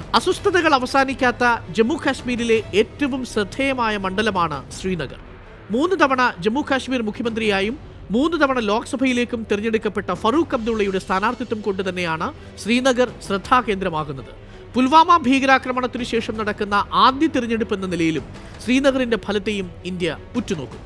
അസ്വസ്ഥതകൾ അവസാനിക്കാത്ത ജമ്മു കാശ്മീരിലെ ഏറ്റവും ശ്രദ്ധേയമായ മണ്ഡലമാണ് ശ്രീനഗർ മൂന്ന് തവണ ജമ്മു കാശ്മീർ മുഖ്യമന്ത്രിയായും മൂന്ന് തവണ ലോക്സഭയിലേക്കും തിരഞ്ഞെടുക്കപ്പെട്ട ഫറൂഖ് അബ്ദുള്ളയുടെ സ്ഥാനാർത്ഥിത്വം കൊണ്ട് തന്നെയാണ് ശ്രീനഗർ ശ്രദ്ധാകേന്ദ്രമാകുന്നത് പുൽവാമ ഭീകരാക്രമണത്തിനു ശേഷം നടക്കുന്ന ആദ്യ തിരഞ്ഞെടുപ്പ് എന്ന നിലയിലും ശ്രീനഗറിന്റെ ഫലത്തെയും ഇന്ത്യ ഉറ്റുനോക്കും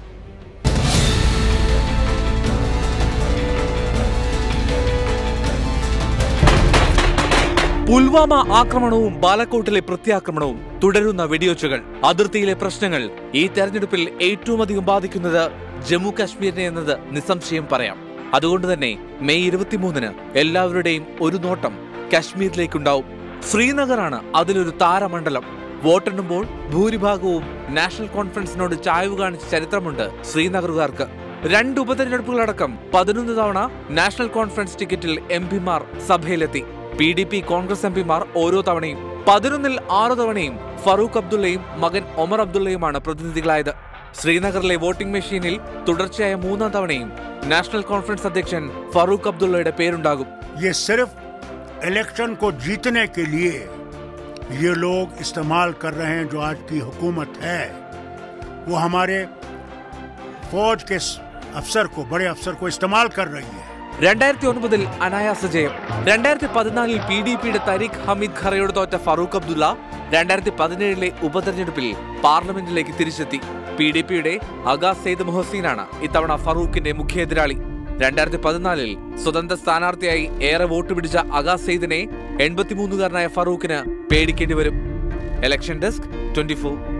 പുൽവാമ ആക്രമണവും ബാലക്കോട്ടിലെ പ്രത്യാക്രമണവും തുടരുന്ന വെടിയൊച്ചകൾ അതിർത്തിയിലെ പ്രശ്നങ്ങൾ ഈ തെരഞ്ഞെടുപ്പിൽ ഏറ്റവും അധികം ബാധിക്കുന്നത് ജമ്മു കാശ്മീരിനെ എന്നത് നിസ്സംശയം പറയാം അതുകൊണ്ട് തന്നെ മെയ് ഇരുപത്തിമൂന്നിന് എല്ലാവരുടെയും ഒരു നോട്ടം കാശ്മീരിലേക്കുണ്ടാവും ശ്രീനഗറാണ് അതിലൊരു താരമണ്ഡലം വോട്ടെണ്ണുമ്പോൾ ഭൂരിഭാഗവും നാഷണൽ കോൺഫറൻസിനോട് ചായ്വ് കാണിച്ച ചരിത്രമുണ്ട് ശ്രീനഗറുകാർക്ക് രണ്ട് ഉപതെരഞ്ഞെടുപ്പുകളടക്കം പതിനൊന്ന് തവണ നാഷണൽ കോൺഫറൻസ് ടിക്കറ്റിൽ എം പിമാർ സഭയിലെത്തി P D P Congress M പിമാർ ഓരോ തവണയും പതിനൊന്നിൽ ആറ് തവണയും ഫറൂഖ് അബ്ദുള്ളയും മകൻ ഒമർ അബ്ദുള്ളയുമാണ് പ്രതിനിധികളായത് ശ്രീനഗറിലെ വോട്ടിംഗ് മെഷീനിൽ തുടർച്ചയായ മൂന്നാം തവണയും നാഷണൽ കോൺഫറൻസ് അധ്യക്ഷൻ ഫറൂഖ് അബ്ദുള്ളയുടെ പേരുണ്ടാകും ये सिर्फ इलेक्शन को जीतने के लिए ये लोग इस्तेमाल कर रहे हैं जो आज की हुकूमत है वो हमारे फौज के अफसर को बड़े अफसर को इस्तेमाल कर रही है രണ്ടായിരത്തി ഒൻപതിൽ അനായാസ ജയം രണ്ടായിരത്തി പതിനാലിൽ പി ഡി പിയുടെ തരീഖ് ഹമീദ് ഖറയോട് തോറ്റ ഫറൂഖ് അബ്ദുള്ള രണ്ടായിരത്തി പതിനേഴിലെ ഉപതെരഞ്ഞെടുപ്പിൽ പാർലമെന്റിലേക്ക് തിരിച്ചെത്തി പി ഡി പിയുടെ അഗാസ് സെയ്ദ് മുഹസീനാണ് ഇത്തവണ ഫറൂഖിന്റെ മുഖ്യ എതിരാളി രണ്ടായിരത്തി പതിനാലിൽ സ്വതന്ത്ര സ്ഥാനാർത്ഥിയായി ഏറെ വോട്ട് പിടിച്ച അഗാസ് സെയ്ദിനെ എൺപത്തിമൂന്നുകാരനായ ഫറൂഖിന് പേടിക്കേണ്ടി വരും ഇലക്ഷൻ ഡെസ്ക് ട്വന്റി